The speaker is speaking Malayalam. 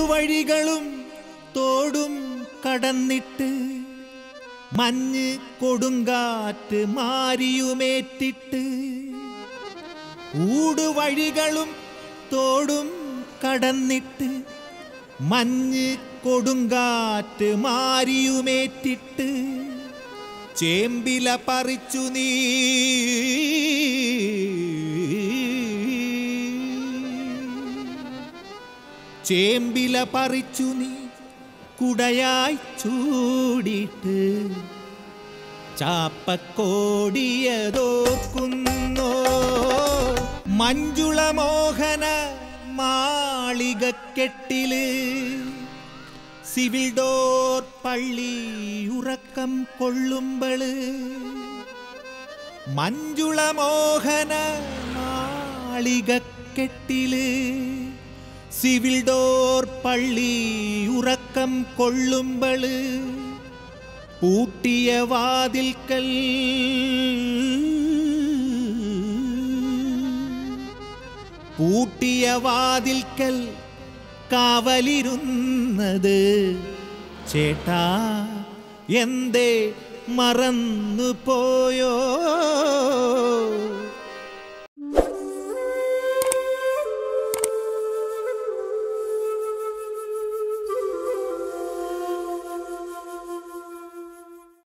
ഊടുവഴികളും തോടും കടന്നിട്ട് മഞ്ഞ് കൊടുങ്കാറ്റ് മാരിയുമേറ്റിട്ട് ഊടുവഴികളും തോടും കടന്നിട്ട് മഞ്ഞ് കൊടുങ്കാറ്റ് മാരിയുമേറ്റിട്ട് ചേമ്പില പറിച്ചു നീ ചേമ്പില പറിച്ചു നീ കുടയായി ചൂടിയിട്ട് ചാപ്പക്കോടിയതോക്കുന്നോ മഞ്ജുള മോഹന മാളികക്കെട്ടില് സിവിൽ ഡോർ പള്ളി ഉറക്കം കൊള്ളുമ്പള് മഞ്ജുള മോഹന മാളികക്കെട്ടില് സിവിൽ ഡോർ പള്ളി ഉറക്കം കൊള്ളുമ്പള് പൂട്ടിയ വാതിൽക്കൽ പൂട്ടിയ വാതിൽക്കൽ കാവലിരുന്നത് ചേട്ടാ എന്തേ മറന്നു പോയോ